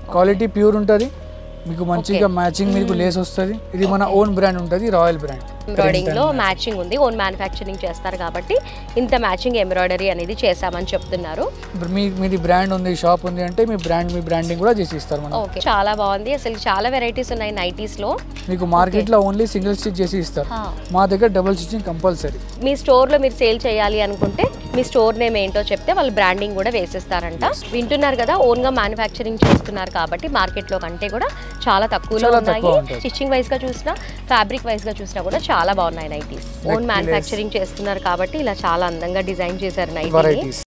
Quality pure ఉంటుంది మీకు మంచిగా మ్యాచింగ్ మీకు లేస్ వస్తుంది ఇది మన ఓన్ బ్రాండ్ ఉంటుంది రాయల్ బ్రాండ్ ఎంబ్రాయిడింగ్ లో మ్యాచింగ్ ఉంది ఓన్ మ్యానుఫ్యాక్చరింగ్ చేస్తారు కాబట్టి ఇంత మ్యాచింగ్ ఎంబ్రాయిడరీ అనేది చేసామని చెప్తున్నారు ఇప్పుడు మీ మీది బ్రాండ్ ఉంది షాప్ ఉంది అంటే మీ బ్రాండ్ మీ బ్రాండింగ్ కూడా చేసి ఇస్తారు మనం ఓకే చాలా బాగుంది అసలు చాలా వెరైటీస్ ఉన్నాయి నైటీస్ లో మీకు మార్కెట్లో ఓన్లీ సింగిల్ స్టిచ్ చేసి ఇస్తారు ఆ. మా దగ్గర డబుల్ స్టిచ్చింగ్ కంపల్సరీ మీ స్టోర్ లో మీరు సేల్ చేయాలి అనుకుంటే మీ స్టోర్ నేమ్ ఏంటో చెప్తే వాళ్ళు బ్రాండింగ్ కూడా వేసేస్తారంట వింటున్నారు కదా ఓన్ గా మ్యానుఫ్యాక్చరింగ్ చేస్తున్నారు కాబట్టి మార్కెట్ లో కంటే కూడా చాలా తక్కువలో చాలా ఉన్నాయి తక్కువ ఉంటుంది. స్టిచ్చింగ్ వైస్ గా చూసినా ఫ్యాబ్రిక్ వైస్ గా చూసినా కూడా చాలా బాగున్నాయి నైటీస్ ఓన్ మ్యానుఫ్యాక్చరింగ్ చేస్తున్నారు కాబట్టి ఇలా చాలా అందంగా డిజైన్ చేశారు nighty varieties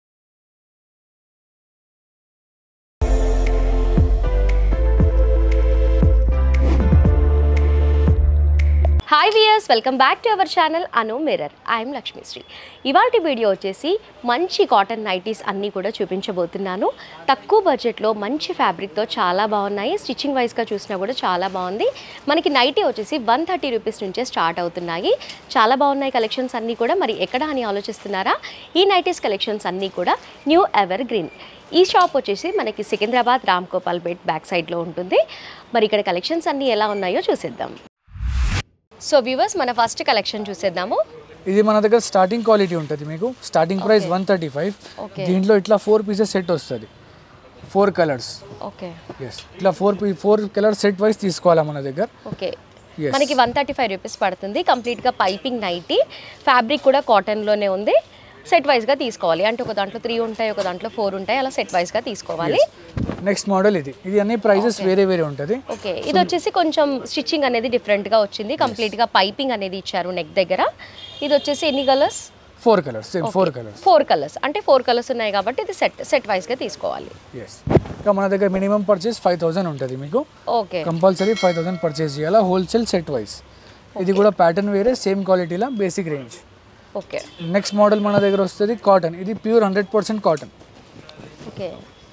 hi viewers welcome back to our channel Anu mirror I'm Lakshmishri ఇవాటి వీడియో వచ్చేసి మంచి కాటన్ నైటీస్ అన్నీ కూడా చూపించబోతున్నాను తక్కువ బడ్జెట్లో మంచి ఫ్యాబ్రిక్తో చాలా బాగున్నాయి స్టిచ్చింగ్ వైస్గా చూసినా కూడా చాలా బాగుంది మనకి నైటీ వచ్చేసి వన్ థర్టీ రూపీస్ నుంచే స్టార్ట్ అవుతున్నాయి చాలా బాగున్నాయి కలెక్షన్స్ అన్నీ కూడా మరి ఎక్కడ అని ఆలోచిస్తున్నారా ఈ నైటీస్ కలెక్షన్స్ అన్నీ కూడా న్యూ ఎవర్ గ్రీన్ ఈ షాప్ వచ్చేసి మనకి సికింద్రాబాద్ రామ్ గోపాల్ బేట్ బ్యాక్ సైడ్లో ఉంటుంది మరి ఇక్కడ కలెక్షన్స్ అన్నీ ఎలా ఉన్నాయో చూసేద్దాం సో వ్యూవర్స్ మన ఫస్ట్ కలెక్షన్ చూసేద్దాము ఇది మన దగ్గర స్టార్టింగ్ క్వాలిటీ ఉంటుంది మీకు starting price one thirty five Okay. దీంట్లో ఇట్లా ఫోర్ పీసెస్ సెట్ వస్తుంది ఫోర్ కలర్స్ ఓకే ఎస్ ఇట్లా four P four colour set wise తీసుకోవాలా మన దగ్గర ఓకే Yes. మనకి వన్ థర్టీ ఫైవ్ రూపీస్ పడుతుంది కంప్లీట్గా పైపింగ్ నైటీ ఫ్యాబ్రిక్ కూడా కాటన్లోనే ఉంది సెట్ వైజ్గా తీసుకోవాలి అంటే ఒక దాంట్లో త్రీ ఉంటాయి ఒక దాంట్లో ఫోర్ ఉంటాయి అలా సెట్ వైజ్గా తీసుకోవాలి నెక్స్ట్ మోడల్ ఇది ఇది అన్ని ప్రైజెస్ వేరే వేరే ఉంటుంది ఓకే ఇది వచ్చేసి కొంచెం స్టిచ్చింగ్ అనేది డిఫరెంట్గా వచ్చింది కంప్లీట్గా పైపింగ్ అనేది ఇచ్చారు నెక్ దగ్గర ఇది వచ్చేసి ఎన్ని colours four colours same four colours four colours అంటే ఫోర్ కలర్స్ ఉన్నాయి కాబట్టి ఇది సెట్ సెట్ వైజ్గా తీసుకోవాలి ఎస్ ఇంకా మన దగ్గర మినిమం పర్చేస్ ఫైవ్ థౌసండ్ ఉంటుంది మీకు okay compulsory five thousand purchase చేయాలా హోల్సేల్ సెట్ వైస్ ఇది కూడా ప్యాటర్న్ వేరే సేమ్ క్వాలిటీలా basic range okay next model మన దగ్గర వస్తుంది కాటన్ ఇది pure hundred percent cotton okay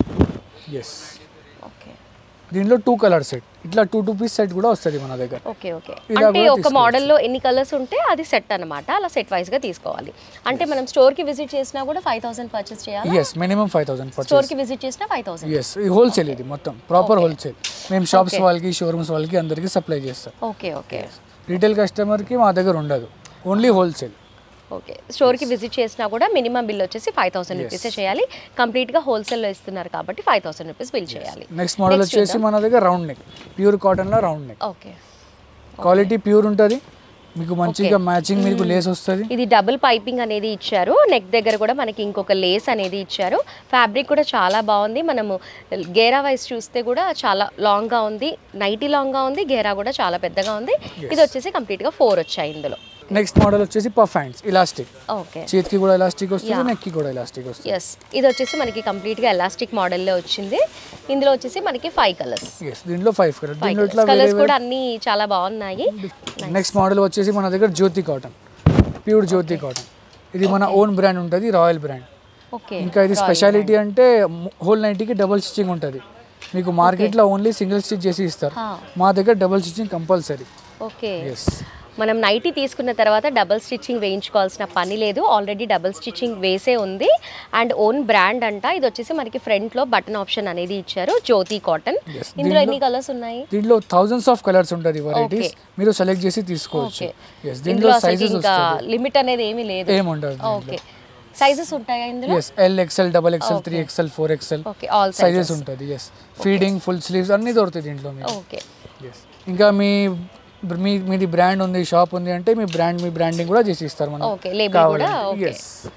yes okay దీంట్లో టూ కలర్ సెట్ ఇట్లా టూ టూ పీస్ సెట్ కూడా వస్తుంది మన దగ్గర ఓకే ఓకే ఇలా అంటే కూడా ఒక మోడల్లో ఎన్ని కలర్స్ ఉంటే అది సెట్ అన్నమాట అలా సెట్ వైజ్గా తీసుకోవాలి అంటే మనం స్టోర్కి విజిట్ చేసినా కూడా ఫైవ్ థౌసండ్ పర్చేస్ చేయాలి yes minimum five thousand purchase స్టోర్కి విజిట్ చేసినా ఫైవ్ థౌసండ్ ఎస్ ఇది హోల్సేల్ ఇది మొత్తం ప్రాపర్ హోల్సేల్ మేము షాప్స్ వాళ్ళకి షోరూమ్స్ వాళ్ళకి అందరికీ సప్లై చేస్తాం ఓకే ఓకే రీటైల్ కస్టమర్కి మా దగ్గర ఉండదు ఓన్లీ హోల్సేల్ ఓకే స్టోర్కి విజిట్ చేసినా కూడా మినిమం బిల్ వచ్చేసి ఫైవ్ థౌసండ్ రూపీస్ చేయాలి కంప్లీట్గా హోల్సేల్లో ఇస్తున్నారు కాబట్టి ఫైవ్ థౌసండ్ రూపీస్ బిల్ చేయాలి నెక్స్ట్ మోడల్ వచ్చేసి మన దగ్గర రౌండ్ నెక్ ప్యూర్ కాటన్లో round neck okay quality pure ఉంటుంది మీకు మంచిగా మ్యాచింగ్ మీకు లేస్ వస్తుంది ఇది డబుల్ పైపింగ్ అనేది ఇచ్చారు నెక్ దగ్గర కూడా మనకి ఇంకొక లేస్ అనేది ఇచ్చారు ఫ్యాబ్రిక్ కూడా చాలా బాగుంది మనము గేరా వైస్ చూస్తే కూడా చాలా లాంగ్గా ఉంది నైటీ లాంగ్గా ఉంది గేరా కూడా చాలా పెద్దగా ఉంది ఇది వచ్చేసి కంప్లీట్గా ఫోర్ వచ్చాయి ఇందులో నెక్స్ట్ మోడల్ వచ్చేసి పఫ్ హ్యాండ్స్ ఇలాస్టిక్ ఓకే చేతికి కూడా ఎలాస్టిక్ వస్తుంది నెక్కి కూడా ఎలాస్టిక్ వస్తుంది ఎస్ ఇది వచ్చేసి మనకి కంప్లీట్గా ఎలాస్టిక్ మోడల్లో వచ్చింది ఇందులో వచ్చేసి మనకి ఫైవ్ కలర్స్ ఎస్ దీంట్లో ఫైవ్ కలర్ ఫైవ్ దీంట్లో ఇట్లా కలర్స్ కూడా అన్ని చాలా బాగున్నాయి నెక్స్ట్ మోడల్ వచ్చేసి మన దగ్గర Jyothi cotton pure Jyothi cotton ఇది మన ఓన్ బ్రాండ్ ఉంటుంది రాయల్ బ్రాండ్ ఓకే ఇంకా ఇది స్పెషాలిటీ అంటే హోల్ నైటీకి డబుల్ స్టిచ్చింగ్ ఉంటుంది మీకు మార్కెట్లో ఓన్లీ సింగిల్ స్టిచ్ చేసి ఇస్తారు హా. మా దగ్గర double stitching compulsory okay yes మనం నైటీ తీసుకున్న తర్వాత డబల్ స్టిచ్చింగ్ వేయించుకోవాల్సిన పని లేదు ఆల్రెడీ డబల్ స్టిచ్చింగ్ వేసే ఉంది అండ్ ఓన్ బ్రాండ్ అంట ఇది వచ్చేసి మనకి ఫ్రంట్ లో బటన్ ఆప్షన్ అనేది ఇచ్చారు జ్యోతి కాటన్ Yes. ఇందులో ఎన్ని కలర్స్ ఉన్నాయి దీంట్లో థౌజండ్స్ ఆఫ్ కలర్స్ ఉంటుంది వెరైటీస్ మీరు సెలెక్ట్ చేసి తీసుకోవచ్చు ఓకే ఎస్ దీంట్లో ఇందులో అసలు సైజెస్ ఇంకా వస్తుంది లిమిట్ అనేది ఏమీ లేదు ఏముండదు ఓకే సైజెస్ ఉంటాయా ఇందులో S L XL double XL three XL four XL okay all sizes sizes ఉంటుంది ఎస్ ఫీడింగ్ ఫుల్ స్లీవ్స్ అన్నీ దొరుకుతాయి దీంట్లో మీకు ఓకే ఎస్ ఇంకా మీ మీ మీది బ్రాండ్ ఉంది షాప్ ఉంది అంటే మీ బ్రాండ్ మీ బ్రాండింగ్ కూడా చేసి ఇస్తారు మనం ఓకే లేబుల్ కూడా ఓకే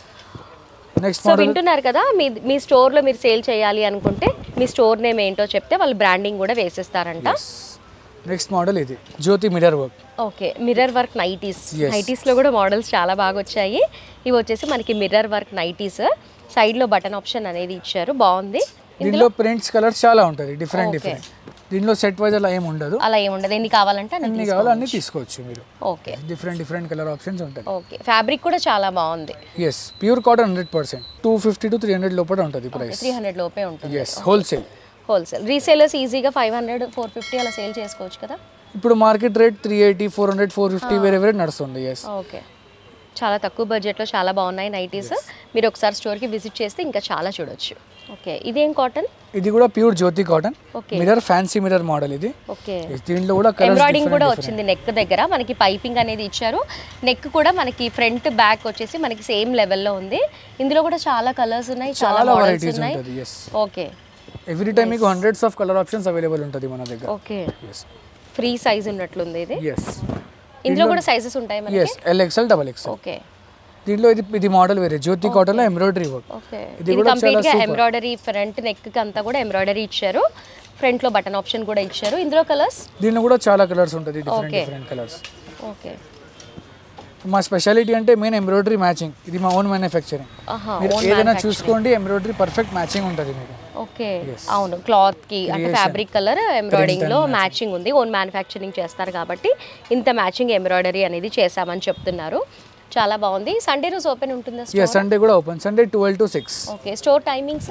నెక్స్ట్ సో వింటున్నారు కదా మీ మీ స్టోర్లో మీరు సేల్ చేయాలి అనుకుంటే మీ స్టోర్ నేమ్ ఏంటో చెప్తే వాళ్ళు బ్రాండింగ్ కూడా వేసేస్తారంట నెక్స్ట్ మోడల్ ఇది Jyothi mirror work okay mirror work nighties Yes. నైటీస్లో కూడా మోడల్స్ చాలా బాగా వచ్చాయి ఇవి వచ్చేసి మనకి మిర్రర్ వర్క్ నైటీస్ సైడ్లో బటన్ ఆప్షన్ అనేది ఇచ్చారు బాగుంది దీంట్లో ప్రింట్స్ కలర్స్ చాలా ఉంటుంది డిఫరెంట్ డిఫరెంట్ దీంట్లో సెట్ వైజ్ అలా ఏమి ఉండదు అలా ఏముండదు ఎన్ని కావాలంటే అన్ని అన్ని కావాలో అన్ని తీసుకోవచ్చు మీరు okay different different colour options ఉంటాయి ఓకే ఫ్యాబ్రిక్ కూడా చాలా బాగుంది yes pure cotton hundred percent two fifty to three hundred లోపల ఉంటుంది ప్రైస్ త్రీ హండ్రెడ్ లోపే ఉంటుంది ఎస్ హోల్సేల్ హోల్సేల్ రీసేలర్స్ ఈజీగా ఫైవ్ హండ్రెడ్ ఫోర్ ఫిఫ్టీ అలా సేల్ చేసుకోవచ్చు కదా ఇప్పుడు market rate three eighty four hundred four fifty వేరే వేరే నడుస్తుంది ఎస్ ఓకే చాలా తక్కువ బడ్జెట్లో చాలా బాగున్నాయి నైటీస్ మీరు ఒకసారి స్టోర్కి విజిట్ చేస్తే ఇంకా చాలా చూడొచ్చు ఓకే ఇదేం కాటన్ ఇది కూడా pure Jyothi cotton okay mirror fancy mirror model ఇది ఓకే దీంట్లో కూడా కలర్స్ ఎంబ్రాయిడింగ్ కూడా వచ్చింది నెక్ దగ్గర మనకి పైపింగ్ అనేది ఇచ్చారు నెక్ కూడా మనకి ఫ్రంట్ బ్యాక్ వచ్చేసి మనకి సేమ్ లెవెల్లో ఉంది ఇందులో కూడా చాలా కలర్స్ ఉన్నాయి చాలా చాలా మోడల్స్ వెరైటీస్ ఉన్నాయి ఉంటుంది ఎస్ ఓకే ఎవ్రీ టైం మీకు hundreds of colour options available ఉంటుంది మన దగ్గర ఓకే ఎస్ ఫ్రీ సైజ్ ఉన్నట్లుంది ఇది ఎస్ ఇందులో కూడా సైజెస్ ఉంటాయి మనకి S L XL double XL okay దీంట్లో ఇది ఇది మోడల్ వేరే జ్యోతి కాటన్ లో ఎంబ్రాయిడరీ వర్క్ ఓకే ఇది ఇది కూడా కంప్లీట్ గా చాలా super. ఎంబ్రాయిడరీ ఫ్రంట్ నెక్ కి అంతా కూడా ఎంబ్రాయిడరీ ఇచ్చారు ఫ్రంట్ లో బటన్ ఆప్షన్ కూడా ఇచ్చారు ఇందులో కలర్స్ దీంట్లో కూడా చాలా కలర్స్ ఉంటుంది different Okay. Different colours okay మా స్పెషాలిటీ అంటే మెయిన్ ఎంబ్రాయిడరీ మ్యాచింగ్ ఇది మా ఓన్ మ్యానుఫ్యాక్చరింగ్ ఆహా మీరు ఏదైనా చూసుకోండి ఎంబ్రాయిడరీ పర్ఫెక్ట్ మ్యాచింగ్ ఉంటుంది మీకు ఓకే అవును క్లాత్ కి అంటే Creation. ఫ్యాబ్రిక్ కలర్ ఎంబ్రాయిడింగ్ లో and మ్యాచింగ్ ఉంది ఓన్ మ్యానుఫ్యాక్చరింగ్ చేస్తారు కాబట్టి ఇంత మ్యాచింగ్ ఎంబ్రాయిడరీ అనేది చేసామని చెప్తున్నారు చాలా బాగుంది సండే రోజు ఓపెన్ ఉంటుందా ఎస్ సండే కూడా open Sunday twelve to six okay store timings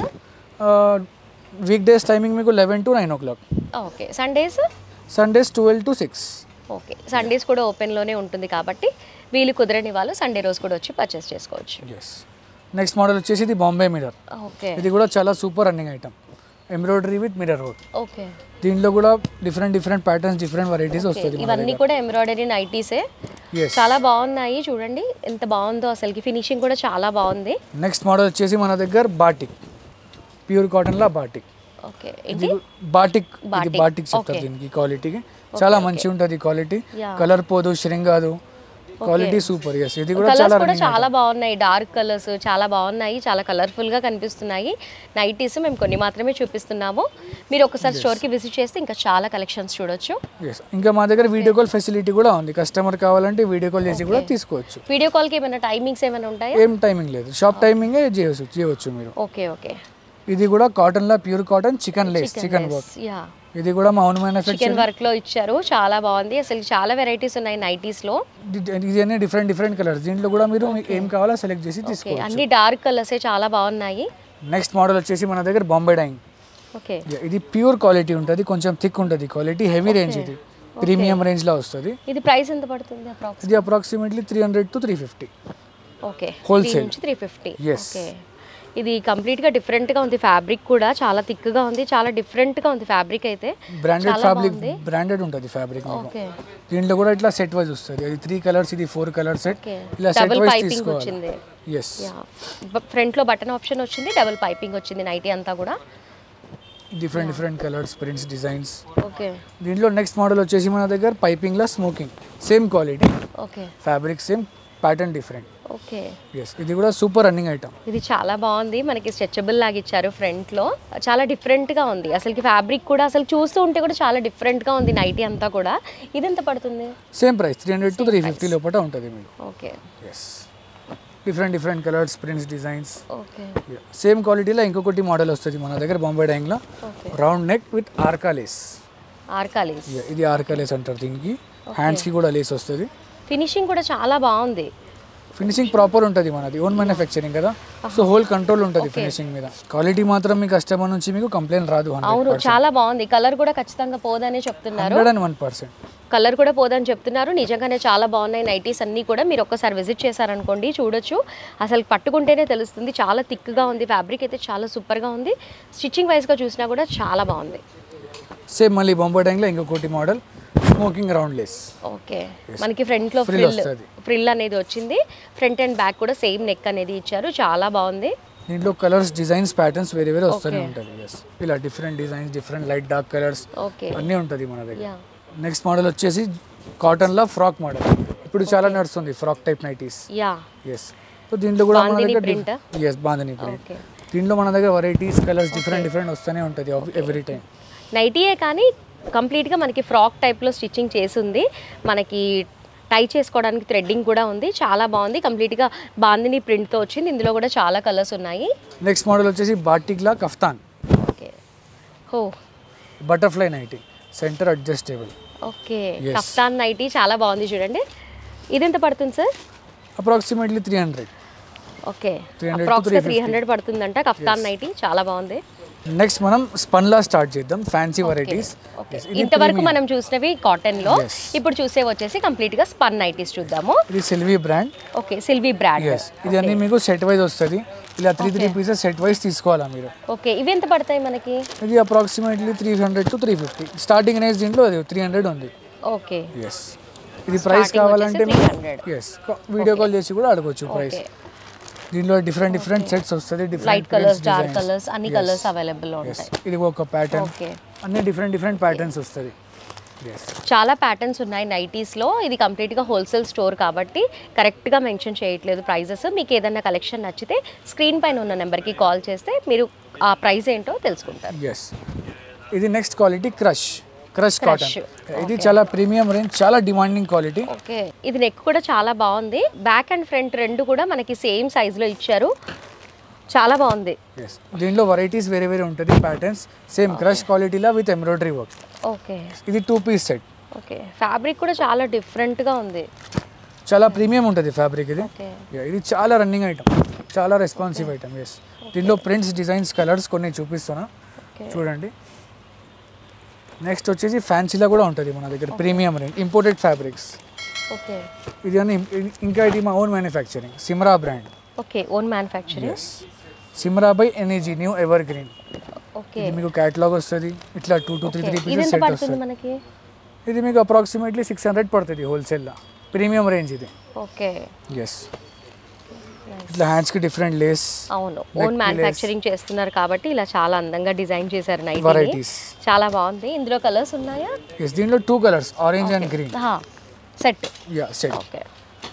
weekdays timing మీకు eleven to nine o'clock okay Sundays Sundays twelve to six okay Sundays కూడా ఓపెన్లోనే ఉంటుంది కాబట్టి వీలు కుదరని వాళ్ళు సండే రోజు కూడా వచ్చి పర్చేస్ చేసుకోవచ్చు ఎస్ నెక్స్ట్ మోడల్ వచ్చేసి ఇది బాంబే మిరర్ ఓకే ఇది కూడా చాలా super running item embroidery with mirror work okay దీంట్లో కూడా different different patterns different varieties వస్తుంది మన ఇవన్నీ కూడా ఎంబ్రాయిడరీ నైటీసే ఎస్ చాలా బాగున్నాయి చూడండి ఎంత బాగుందో అసలుకి ఫినిషింగ్ కూడా చాలా బాగుంది నెక్స్ట్ మోడల్ వచ్చేసి మన దగ్గర బాటిక్ ప్యూర్ కాటన్ లా బాటిక్ ఓకే ఇది ఏంటి బాటిక్ ఇది బాటిక్. బాటిక్ చెప్తారు Okay. దీనికి క్వాలిటీకి చాలా మంచి ఉంటుంది క్వాలిటీ Yeah. కలర్ పోదు షరింగ్ కాదు క్వాలిటీ సూపర్ ఎస్ ఇది కూడా కలర్స్ చాలా కూడా running చాలా బాగున్నాయి డార్క్ కలర్స్ చాలా బాగున్నాయి చాలా కలర్ఫుల్ గా కనిపిస్తున్నాయి నైటీస్ మేము కొన్ని మాత్రమే చూపిస్తున్నాము మీరు ఒకసారి స్టోర్ కి విజిట్ చేస్తే ఇంకా చాలా కలెక్షన్స్ చూడొచ్చు Yes. ఇంకా మా దగ్గర వీడియో కాల్ ఫెసిలిటీ కూడా ఉంది కస్టమర్ కావాలంటే వీడియో కాల్ చేసి కూడా తీసుకోవచ్చు వీడియో కాల్ కి ఏమైనా టైమింగ్స్ ఏమైనా ఉంటాయా ఏం టైమింగ్ లేదు షాప్ టైమింగ్ చేయవచ్చు చేయవచ్చు మీరు ఓకే ఓకే ఇది కూడా కాటన్ లా pure cotton chikan lace chikan work ya ఇది కూడా మా ఓన్ మ్యానుఫ్యాక్చర్ చికెన్ వర్క్ లో ఇచ్చారు చాలా బాగుంది అసలు చాలా వెరైటీస్ ఉన్నాయి నైటీస్ లో ఇది అన్ని డిఫరెంట్ డిఫరెంట్ కలర్స్ దీంట్లో కూడా మీరు మీకు ఏం కావాలో సెలెక్ట్ చేసి ఓకే తీసుకోవచ్చు అన్ని డార్క్ కలర్స్ చాలా బాగున్నాయి నెక్స్ట్ మోడల్ వచ్చేసి మన దగ్గర బాంబే డైంగ్ ఓకే ఇది ప్యూర్ క్వాలిటీ ఉంటుంది కొంచెం థిక్ ఉంటుంది క్వాలిటీ హెవీ రేంజ్ ఇది ప్రీమియం రేంజ్ లో వస్తుంది ఇది ప్రైస్ ఎంత పడుతుంది అప్రాక్స్ ఇది approximately three hundred to three fifty okay Wholesale. నుంచి త్రీ ఫిఫ్టీ Yes. ఓకే ఇది కంప్లీట్గా డిఫరెంట్గా ఉంది ఫ్యాబ్రిక్ కూడా చాలా థిక్గా ఉంది చాలా డిఫరెంట్గా ఉంది ఫ్యాబ్రిక్ అయితే బ్రాండెడ్ చాలా ఫ్యాబ్రిక్ బాగుంది. బ్రాండెడ్ ఉంటుంది ఫ్యాబ్రిక్ మీకు ఓకే దీంట్లో కూడా ఇట్లా సెట్ వైజ్ వస్తుంది ఇది త్రీ కలర్స్ ఇది ఫోర్ కలర్ సెట్ ఓకే ఇలా సెట్ డబుల్ వైజ్ పైపింగ్ తీసుకోవాలి వచ్చింది ఎస్ యా ఫ్రంట్లో బటన్ ఆప్షన్ వచ్చింది డబుల్ పైపింగ్ వచ్చింది నైటీ అంతా కూడా different different colours prints designs okay దీంట్లో నెక్స్ట్ మోడల్ వచ్చేసి మన దగ్గర పైపింగ్ లా smocking same quality okay fabric same pattern different okay yes ఇది కూడా సూపర్ రన్నింగ్ ఐటమ్ ఇది చాలా బాగుంది మనకి స్ట్రెచబుల్ లాగా ఇచ్చారు ఫ్రంట్లో చాలా డిఫరెంట్గా ఉంది అసలుకి ఫ్యాబ్రిక్ కూడా అసలు చూస్తూ ఉంటే కూడా చాలా డిఫరెంట్గా ఉంది నైటీ అంతా కూడా ఇది ఎంత పడుతుంది same price three hundred to three fifty లోపల ఉంటుంది మీకు okay yes different different colours prints designs okay same క్వాలిటీలో ఇంకొకటి మోడల్ వస్తుంది మన దగ్గర బాంబే డైంగ్లో ఓకే రౌండ్ నెక్ విత్ ఆర్కా లేస్ ఆర్కాలీస్ ఇది ఆర్కా లేస్ అంటారు దీనికి హ్యాండ్స్కి కూడా లేస్ వస్తుంది ఫినిషింగ్ కూడా చాలా బాగుంది ఫినిషింగ్ ప్రాపర్ ఉంటుంది మనది ఓన్ మ్యానుఫ్యాక్చరింగ్ కదా సో హోల్ కంట్రోల్ ఉంటుంది ఫినిషింగ్ మీద క్వాలిటీ మాత్రం మీ కస్టమర్ నుంచి మీకు కంప్లైంట్ రాదు అవును చాలా బాగుంది కలర్ కూడా ఖచ్చితంగా పోదనే చెప్తున్నారు hundred and one percent colour కూడా పోదని చెప్తున్నారు నిజంగానే చాలా బాగున్నాయి నైటీస్ అన్నీ కూడా మీరు ఒక్కసారి విజిట్ చేశారనుకోండి చూడొచ్చు అసలు పట్టుకుంటేనే తెలుస్తుంది చాలా థిక్గా ఉంది ఫ్యాబ్రిక్ అయితే చాలా సూపర్గా ఉంది స్టిచ్చింగ్ వైజ్గా చూసినా కూడా చాలా బాగుంది సేమ్ మళ్ళీ బాంబే డైంగ్లో ఇంకొకటి model smocking round lace okay మనకి ఫ్రంట్లో Frill ఫ్రిల్ వస్తది. ఫ్రిల్ అనేది వచ్చింది ఫ్రంట్ అండ్ బ్యాక్ కూడా సేమ్ నెక్ అనేది ఇచ్చారు చాలా బాగుంది దీంట్లో కలర్స్ డిజైన్స్ ప్యాటర్న్స్ వేరే వేరే వస్తూనే ఉంటుంది ఎస్ ఇలా different designs different light dark colours okay అన్నీ ఉంటుంది మన దగ్గర యా నెక్స్ట్ మోడల్ వచ్చేసి కాటన్లో ఫ్రాక్ మోడల్ ఇప్పుడు చాలా నడుస్తుంది frock type nighties ya yes so దీంట్లో కూడా మన బాందిని దగ్గర print ఆ? ఎస్ బాందని ప్రింట్ ఓకే దీంట్లో మన దగ్గర వెరైటీస్ కలర్స్ డిఫరెంట్ డిఫరెంట్ వస్తూనే ఉంటుంది ఎవ్రీ టైం నైటీయే కానీ కంప్లీట్గా మనకి ఫ్రాక్ టైప్లో స్టిచ్చింగ్ చేసింది మనకి టై చేసుకోవడానికి థ్రెడ్డింగ్ కూడా ఉంది చాలా బాగుంది కంప్లీట్గా బాందిని ప్రింట్తో వచ్చింది ఇందులో కూడా చాలా కలర్స్ ఉన్నాయి నెక్స్ట్ మోడల్ వచ్చేసి బాటిక్లా కఫ్తాన్ ఓకే హో butterfly nighty centre adjustable okay Yes. Kaftan nighty చాలా బాగుంది చూడండి ఇది ఎంత పడుతుంది sir approximately three hundred okay 300 to అప్రాక్స్గా త్రీ 350. హండ్రెడ్ పడుతుందంట కఫ్తాన్ నైటీ చాలా బాగుంది నెక్స్ట్ మనం స్పన్లా స్టార్ట్ చేద్దాం ఫ్యాన్సీ వెరైటీస్ ఓకే ఇంతవరకు మనం చూసినవి కాటన్ లో ఇప్పుడు చూసే వచ్చేసి కంప్లీట్ గా స్పన్ నైటీస్ చూద్దాము ఇది సిల్వీ బ్రాండ్ ఓకే సిల్వీ బ్రాండ్ ఎస్ ఇది అన్ని మీకు సెట్ వైజ్ వస్తుంది ఇలా three three pieces set wise తీసుకోవాలా మీరు ఓకే ఇవి ఎంత పడతాయి మనకి ఇది approximately three hundred to three fifty starting range దీంట్లో అది త్రీ హండ్రెడ్ ఉంది ఓకే ఎస్ ఇది ప్రైస్ కావాలంటే three hundred yes video call చేసి కూడా అడగొచ్చు ప్రైస్ ఓకే దీంట్లో డిఫరెంట్ డిఫరెంట్ సెట్స్ వస్తుంది light different colours dark colours అన్ని కలర్స్ అవైలబుల్ ఉంటాయి ఇది ఒక ప్యాటర్న్ ఓకే అన్ని డిఫరెంట్ డిఫరెంట్ ప్యాటర్న్స్ వస్తుంది ఎస్ చాలా ప్యాటర్న్స్ ఉన్నాయి నైటీస్లో ఇది కంప్లీట్గా హోల్సేల్ స్టోర్ కాబట్టి కరెక్ట్గా మెన్షన్ చేయట్లేదు ప్రైజెస్ మీకు ఏదైనా కలెక్షన్ నచ్చితే స్క్రీన్ పైన ఉన్న నెంబర్కి కాల్ చేస్తే మీరు ఆ ప్రైస్ ఏంటో తెలుసుకుంటారు ఎస్ ఇది next quality crush crush cotton Crush. ఇది చాలా ప్రీమియం రేంజ్ చాలా డిమాండింగ్ క్వాలిటీ ఓకే ఇది నెక్ కూడా చాలా బాగుంది బ్యాక్ అండ్ ఫ్రంట్ రెండు కూడా మనకి సేమ్ సైజులో ఇచ్చారు చాలా బాగుంది ఎస్ దీంట్లో వెరైటీస్ వేరే వేరే ఉంటుంది ప్యాటర్న్స్ సేమ్ క్రష్ క్వాలిటీలో విత్ ఎంబ్రాయిడరీ వర్క్ ఓకే ఇది two piece set okay fabric కూడా చాలా డిఫరెంట్గా ఉంది చాలా ప్రీమియం ఉంటుంది ఫ్యాబ్రిక్ ఇది ఓకే Yeah, ఇది చాలా రన్నింగ్ ఐటమ్ చాలా రెస్పాన్సివ్ ఐటమ్ ఎస్ దీంట్లో ప్రింట్స్ డిజైన్స్ కలర్స్ కొన్ని చూపిస్తున్నా ఓకే చూడండి నెక్స్ట్ వచ్చేసి ఫ్యాన్సీలో కూడా ఉంటుంది మన దగ్గర premium range imported fabrics okay ఇది అని ఇంకా ఇది మా own manufacturing Simra brand okay own manufacturing yes Simra by energy new evergreen okay ఇది మీకు క్యాటలాగ్ వస్తుంది ఇట్లా టూ టూ త్రీ త్రీ ఇది పీసెస్ ఎంత సెట్ పడుతుంది వస్తుంది మనకి ఇది మీకు అప్రాక్సిమేట్లీ సిక్స్ హండ్రెడ్ పడుతుంది హోల్సేల్లో ప్రీమియం రేంజ్ ఇది ఓకే ఎస్ ఇట్లా హ్యాండ్స్కి డిఫరెంట్ లేస్ అవును ఓన్ మ్యానుఫ్యాక్చరింగ్ చేస్తున్నారు కాబట్టి ఇలా చాలా అందంగా డిజైన్ చేశారు నైట్ వెరైటీస్ చాలా బాగుంది ఇందులో కలర్స్ ఉన్నాయా ఎస్ దీంట్లో two colours orange and green set yeah set okay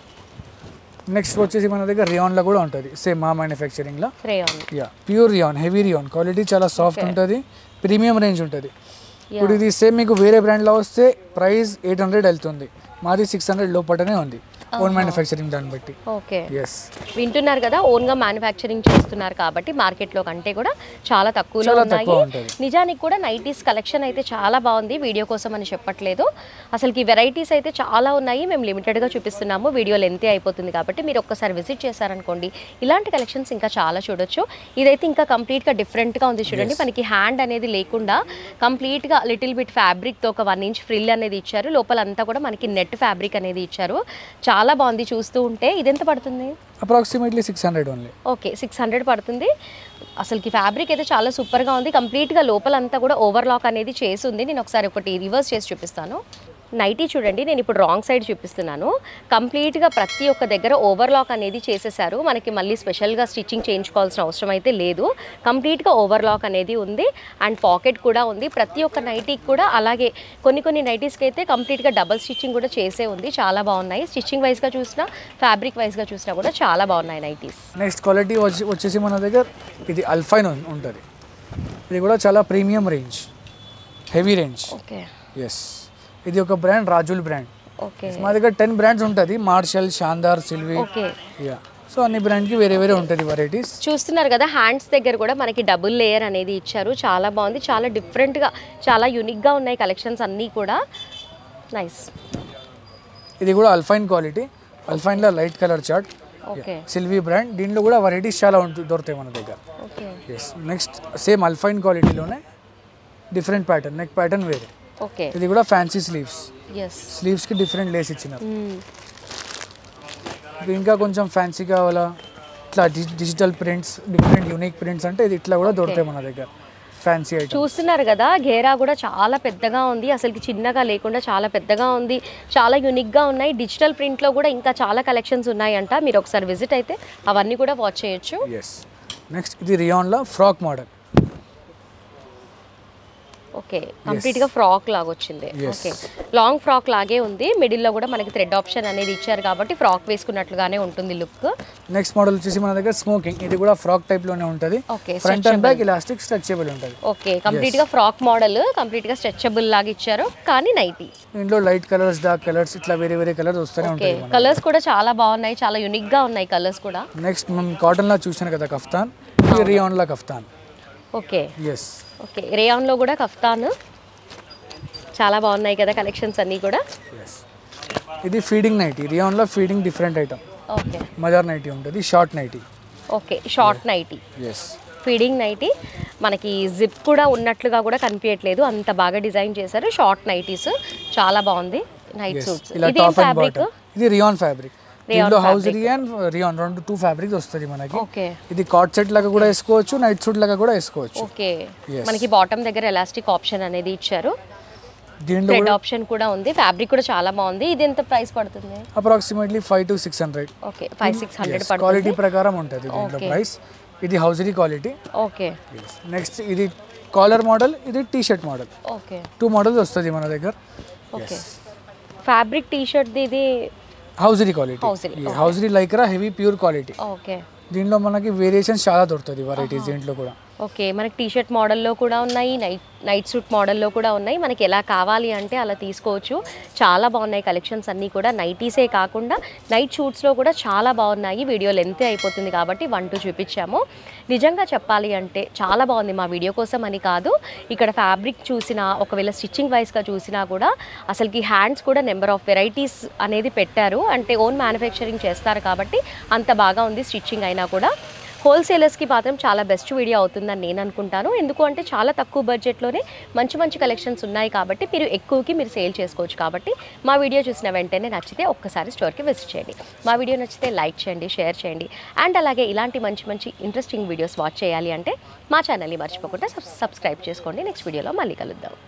next వచ్చేసి మన దగ్గర రియాన్లో కూడా ఉంటుంది సేమ్ మా మ్యానుఫ్యాక్చరింగ్లో క్రేయాన్ yeah pure rayon heavy rayon quality చాలా సాఫ్ట్ ఉంటుంది ప్రీమియం రేంజ్ ఉంటుంది ఇప్పుడు ఇది సేమ్ మీకు వేరే బ్రాండ్లో వస్తే ప్రైస్ ఎయిట్ హండ్రెడ్ వెళ్తుంది మాది సిక్స్ హండ్రెడ్ లోపలనే ఉంది ఓన్ మ్యానుఫ్యాక్చరింగ్ దాన్ని బట్టి ఓకే ఎస్ వింటున్నారు కదా ఓన్గా మ్యానుఫ్యాక్చరింగ్ చేస్తున్నారు కాబట్టి మార్కెట్లో కంటే కూడా చాలా తక్కువలో చాలా ఉన్నాయి తక్కువ ఉంటుంది. నిజానికి కూడా నైటీస్ కలెక్షన్ అయితే చాలా బాగుంది వీడియో కోసం అని చెప్పట్లేదు అసలుకి వెరైటీస్ అయితే చాలా ఉన్నాయి మేము లిమిటెడ్గా చూపిస్తున్నాము వీడియో లెంతే అయిపోతుంది కాబట్టి మీరు ఒక్కసారి విజిట్ చేశారనుకోండి ఇలాంటి కలెక్షన్స్ ఇంకా చాలా చూడొచ్చు ఇదైతే ఇంకా కంప్లీట్గా డిఫరెంట్గా ఉంది చూడండి మనకి హ్యాండ్ అనేది లేకుండా కంప్లీట్గా లిటిల్ బిట్ ఫ్యాబ్రిక్తో ఒక వన్ ఇంచ్ ఫ్రిల్ అనేది ఇచ్చారు లోపలంతా కూడా మనకి నెట్ ఫ్యాబ్రిక్ అనేది ఇచ్చారు చాలా బాగుంది చూస్తూ ఉంటే ఇదెంత పడుతుంది approximately six hundred only okay six hundred పడుతుంది అసలుకి ఫ్యాబ్రిక్ అయితే చాలా సూపర్గా ఉంది కంప్లీట్గా లోపలంతా కూడా ఓవర్లాక్ అనేది చేసి ఉంది నేను ఒకసారి ఒకటి రివర్స్ చేసి చూపిస్తాను నైటీ చూడండి నేను ఇప్పుడు రాంగ్ సైడ్ చూపిస్తున్నాను కంప్లీట్గా ప్రతి ఒక్క దగ్గర ఓవర్లాక్ అనేది చేసేసారు మనకి మళ్ళీ స్పెషల్గా స్టిచ్చింగ్ చేయించుకోవాల్సిన అవసరం అయితే లేదు కంప్లీట్గా ఓవర్లాక్ అనేది ఉంది అండ్ పాకెట్ కూడా ఉంది ప్రతి ఒక్క నైటీకి కూడా అలాగే కొన్ని కొన్ని నైటీస్కి అయితే కంప్లీట్గా డబల్ స్టిచ్చింగ్ కూడా చేసే ఉంది చాలా బాగున్నాయి స్టిచ్చింగ్ వైజ్గా చూసినా ఫ్యాబ్రిక్ వైజ్గా చూసినా కూడా చాలా బాగున్నాయి నైటీస్ నెక్స్ట్ క్వాలిటీ వచ్చి వచ్చేసి మన దగ్గర ఇది అల్ఫైన్ ఉంటుంది ఇది కూడా చాలా premium range heavy range okay yes ఇది ఒక బ్రాండ్ రాజుల్ బ్రాండ్ ఓకే మా దగ్గర టెన్ బ్రాండ్స్ ఉంటుంది మార్షల్ షాందార్ సిల్వి ఓకే యా సో అన్ని బ్రాండ్కి వేరే వేరే ఉంటుంది వెరైటీస్ చూస్తున్నారు కదా హ్యాండ్స్ దగ్గర కూడా మనకి డబుల్ లేయర్ అనేది ఇచ్చారు చాలా బాగుంది చాలా డిఫరెంట్గా చాలా యూనిక్గా ఉన్నాయి కలెక్షన్స్ అన్నీ కూడా నైస్ ఇది కూడా అల్ఫైన్ క్వాలిటీ అల్ఫైన్లో లైట్ కలర్ చార్ట్ ఓకే సిల్వీ బ్రాండ్ దీంట్లో కూడా వెరైటీస్ చాలా ఉంటుంది దొరుకుతాయి మన దగ్గర ఓకే ఎస్ నెక్స్ట్ సేమ్ అల్ఫైన్ క్వాలిటీలోనే డిఫరెంట్ ప్యాటర్న్ నెక్ ప్యాటర్న్ వేరే ఓకే ఇది కూడా ఫ్యాన్సీ స్లీవ్స్ ఎస్ స్లీవ్స్కి డిఫరెంట్ లేస్ ఇచ్చినారు ఇది ఇంకా కొంచెం ఫ్యాన్సీ కావాలా ఇట్లా డి- digital prints different unique prints అంటే ఇది ఇట్లా కూడా దొరుకుతాయి మన దగ్గర ఫ్యాన్సీ ఐటమ్ చూస్తున్నారు కదా ఘేరా కూడా చాలా పెద్దగా ఉంది అసలుకి చిన్నగా లేకుండా చాలా పెద్దగా ఉంది చాలా యూనిక్గా ఉన్నాయి డిజిటల్ ప్రింట్లో కూడా ఇంకా చాలా కలెక్షన్స్ ఉన్నాయంట మీరు ఒకసారి విజిట్ అయితే అవన్నీ కూడా వాచ్ చేయొచ్చు ఎస్ నెక్స్ట్ ఇది రియాన్లో ఫ్రాక్ మోడల్ ఓకే కంప్లీట్గా ఫ్రాక్ లాగా వచ్చింది Yes. ఓకే లాంగ్ ఫ్రాక్ లాగే ఉంది మిడిల్లో కూడా మనకి థ్రెడ్ ఆప్షన్ అనేది ఇచ్చారు కాబట్టి ఫ్రాక్ వేసుకున్నట్లుగానే ఉంటుంది లుక్ నెక్స్ట్ మోడల్ వచ్చేసి మన దగ్గర స్మోకింగ్ ఇది కూడా ఫ్రాక్ టైప్లోనే ఉంటుంది okay front and back elastic stretchable ఉంటుంది ఓకే కంప్లీట్గా ఫ్రాక్ మోడల్ కంప్లీట్గా స్ట్రెచబుల్ లాగా ఇచ్చారు కానీ నైటీ దీంట్లో లైట్ కలర్స్ డార్క్ కలర్స్ ఇట్లా వేరే వేరే కలర్స్ వస్తూనే ఓకే ఉంటాయి మనకి. కలర్స్ కూడా చాలా బాగున్నాయి చాలా యూనిక్గా ఉన్నాయి కలర్స్ కూడా నెక్స్ట్ మనం కాటన్లో చూసాను కదా కఫ్తాన్ ఇది రియాన్లో కఫ్తాన్ ఓకే ఎస్ ఓకే రేయాన్లో కూడా కఫ్తాన్ చాలా బాగున్నాయి కదా కలెక్షన్స్ అన్నీ కూడా ఎస్ ఇది ఫీడింగ్ నైటీ రియాన్లో feeding different item okay mother nighty ఉంటుంది short nighty okay short nighty yes feeding nighty మనకి జిప్ కూడా ఉన్నట్లుగా కూడా కనిపించట్లేదు అంత బాగా డిజైన్ చేశారు షార్ట్ నైటీస్ చాలా బాగుంది నైట్ సూట్స్ ఇలా ఇది టాప్ అండ్ ఫ్యాబ్రిక్ బాటమ్ ఇది రియాన్ ఫ్యాబ్రిక్ దీంట్లో హౌజరీ అండ్ రియాన్ రెండు టూ ఫ్యాబ్రిక్ వస్తుంది మనకి ఓకే ఇది కాట్ సెట్ లాగా కూడా వేసుకోవచ్చు నైట్ సూట్ లాగా కూడా వేసుకోవచ్చు ఓకే Yes. మనకి బాటమ్ దగ్గర ఎలాస్టిక్ ఆప్షన్ అనేది ఇచ్చారు దీంట్లో థ్రెడ్ ఆప్షన్ కూడా ఉంది ఫ్యాబ్రిక్ కూడా చాలా బాగుంది ఇది ఎంత ప్రైస్ పడుతుంది approximately five to six hundred okay five six hundred quality పడుతుంది ప్రకారం ఉంటుంది దీంట్లో Okay. ప్రైస్ ఇది హౌజరీ క్వాలిటీ ఓకే నెక్స్ట్ ఇది కాలర్ మోడల్ ఇది T shirt model okay two models వస్తుంది మన దగ్గర ఓకే ఫ్యాబ్రిక్ టీ షర్ట్ ఇది hosiery quality Hosiery, okay. Hosiery Lycra heavy pure quality okay దీంట్లో మనకి వేరియేషన్స్ చాలా దొరుకుతుంది వెరైటీస్ దీంట్లో కూడా ఓకే మనకి టీ షర్ట్ మోడల్లో కూడా ఉన్నాయి నైట్ నైట్ సూట్ మోడల్లో కూడా ఉన్నాయి మనకి ఎలా కావాలి అంటే అలా తీసుకోవచ్చు చాలా బాగున్నాయి కలెక్షన్స్ అన్నీ కూడా నైటీసే కాకుండా నైట్ షూట్స్లో కూడా చాలా బాగున్నాయి వీడియో లెంత్ అయిపోతుంది కాబట్టి వన్ టూ చూపించాము నిజంగా చెప్పాలి అంటే చాలా బాగుంది మా వీడియో కోసం అని కాదు ఇక్కడ ఫ్యాబ్రిక్ చూసినా ఒకవేళ స్టిచ్చింగ్ వైస్గా చూసినా కూడా అసలుకి హ్యాండ్స్ కూడా నెంబర్ ఆఫ్ వెరైటీస్ అనేది పెట్టారు అంటే ఓన్ మ్యానుఫ్యాక్చరింగ్ చేస్తారు కాబట్టి అంత బాగా ఉంది స్టిచ్చింగ్ అయినా కూడా హోల్సేలర్స్కి మాత్రం చాలా బెస్ట్ వీడియో అవుతుందని నేను అనుకుంటాను ఎందుకు అంటే చాలా తక్కువ బడ్జెట్లోనే మంచి మంచి కలెక్షన్స్ ఉన్నాయి కాబట్టి మీరు ఎక్కువకి మీరు సేల్ చేసుకోవచ్చు కాబట్టి మా వీడియో చూసిన వెంటనే నచ్చితే ఒక్కసారి స్టోర్కి విజిట్ చేయండి మా వీడియో నచ్చితే లైక్ చేయండి షేర్ చేయండి అండ్ అలాగే ఇలాంటి మంచి మంచి ఇంట్రెస్టింగ్ వీడియోస్ వాచ్ చేయాలి అంటే మా ఛానల్ని మర్చిపోకుండా సబ్- సబ్స్క్రైబ్ చేసుకోండి నెక్స్ట్ వీడియోలో మళ్ళీ కలుద్దాం